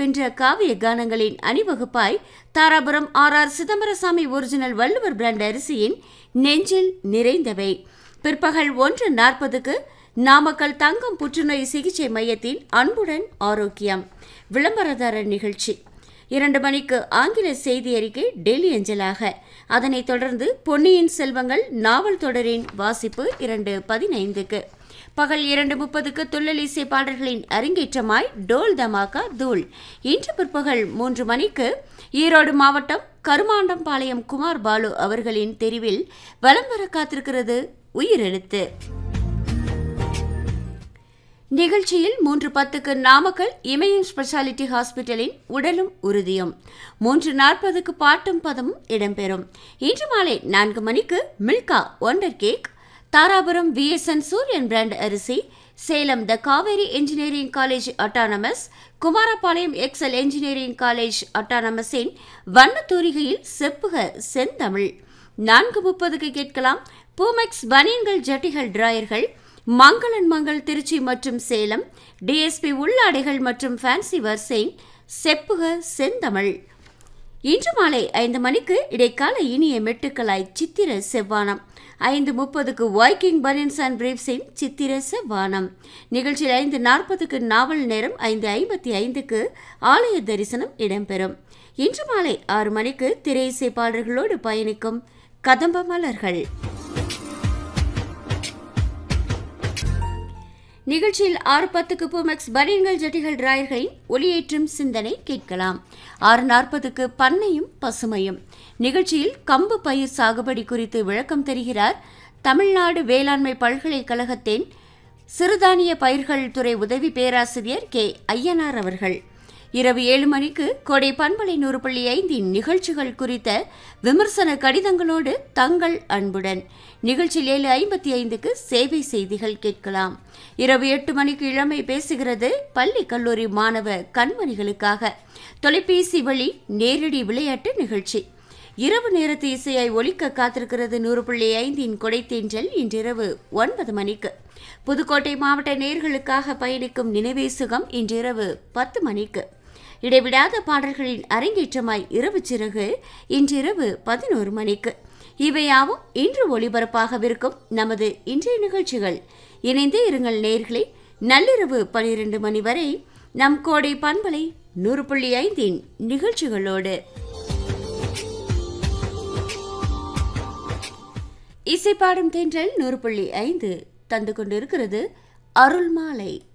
வென்ற காவிய கானங்களின் அணிவகுப்பாய் Dharapuram R R Chidambarasamy original Valluvar brand அரிசியின் நெஞ்சில் நிறைந்தவை பிற்பகல் ஒன்று நாற்பதுக்கு நாமக்கல் தங்கம் புற்றுநோய் சிகிச்சை மையத்தின் அன்புடன் ஆரோக்கியம் விளம்பரதாரர் நிகழ்ச்சி இரண்டு மணிக்கு ஆங்கில செய்தி அறிக்கை டெல்லி அஞ்சலாக அதனைத் தொடர்ந்து பொன்னியின் செல்வங்கள் நாவல் தொடரின் வாசிப்பு இரண்டு பதினைந்துக்கு பகல் இரண்டு முப்பதுக்கு துள்ளல் இசை பாடல்களின் அரங்கேற்றமாய் டோல் தமாகா தூள் இன்று பிற்பகல் மூன்று மணிக்கு ஈரோடு மாவட்டம் கருமாண்டம்பாளையம் குமார் பாலு அவர்களின் தெரிவில் வலம் வர காத்திருக்கிறது உயிரெழுத்து நிகழ்ச்சியில் மூன்று பத்துக்கு நாமக்கல் இமயம் ஸ்பெஷாலிட்டி ஹாஸ்பிட்டலின் உடலும் உறுதியும் மூன்று நாற்பதுக்கு பாட்டும் பதமும் இடம்பெறும் இன்று மாலை நான்கு மணிக்கு Milka wonder cake Dharapuram VSN Suriyan brand அரிசி Salem the Kaveri engineering college autonomous Kumarapalayam Excel engineering college அட்டானமஸின் வண்ணத்தூரிகையில் செப்புக செந்தமிழ் நான்கு முப்பதுக்கு கேட்கலாம் பூமெக்ஸ் பனியன்கள் ஜட்டிகள் டிராயர்கள் மங்களன் மங்கள் திருச்சி மற்றும் சேலம் டிஎஸ்பி உள்ளாடைகள் மற்றும் ஃபேன்சி வர்சைன் செப்புக செந்தமிழ் இன்று மாலை ஐந்து மணிக்கு இடைக்கால இனிய மெட்டுக்களாய் சித்திர செவ்வானம் ஐந்து முப்பதுக்கு வைக்கிங் பனியன்ஸ் அண்ட் பிரீப்ஸின் சித்திர செவ்வானம் நிகழ்ச்சியில் ஐந்து நாற்பதுக்கு நாவல் நேரம் ஐந்து ஐம்பத்தி ஐந்துக்கு ஆலய தரிசனம் இடம்பெறும் இன்று மாலை ஆறு மணிக்கு திரை இசை பாடல்களோடு பயணிக்கும் கதம்ப மலர்கள் நிகழ்ச்சியில் ஆறு பத்துக்கு பூமெக்ஸ் பனியன்கள் ஜட்டிகள் டிராயர்களின் ஒளியேற்றும் சிந்தனை கேட்கலாம் ஆறு நாற்பதுக்கு பண்ணையும் பசுமையும் நிகழ்ச்சியில் கம்பு பயிர் சாகுபடி குறித்து விளக்கம் தருகிறார் தமிழ்நாடு வேளாண்மை பல்கலைக்கழகத்தின் சிறுதானிய பயிர்கள் துறை உதவி பேராசிரியர் கே ஐயனார் அவர்கள் இரவு ஏழு மணிக்கு கோடை பண்பலை நூறு புள்ளி ஐந்தின் நிகழ்ச்சிகள் குறித்த விமர்சன கடிதங்களோடு தங்கள் அன்புடன் நிகழ்ச்சியில் ஏழு ஐம்பத்தி ஐந்துக்கு சேவை செய்திகள் கேட்கலாம் இரவு எட்டு மணிக்கு இளமை பேசுகிறது பள்ளி கல்லூரி மாணவ கண்மணிகளுக்காக தொலைபேசி வழி நேரடி விளையாட்டு நிகழ்ச்சி இரவு நேரத்து இசையாய் ஒலிக்க காத்திருக்கிறது நூறு புள்ளி ஐந்தின் கொடைத்தேன்றல் இன்றிரவு ஒன்பது மணிக்கு புதுக்கோட்டை மாவட்ட நேர்களுக்காக பயணிக்கும் நினைவே சுகம் இன்றிரவு பத்து மணிக்கு இடைவிடாத பாடல்களின் அரங்கேற்றமாய் இரவு சிறகு இன்றிரவு பதினோரு மணிக்கு இவையாவும் இன்று ஒளிபரப்பாகவிருக்கும் நமது இன்றைய நிகழ்ச்சிகள் இணைந்தே இருங்கள் நேர்களே நள்ளிரவு பனிரெண்டு மணி வரை நம் கோடை பண்பலை நூறு புள்ளி ஐந்தின் நிகழ்ச்சிகளோடு இசைப்பாடும் தென்றல் நூறு புள்ளி ஐந்து தந்து கொண்டிருக்கிறது அருள் மாலை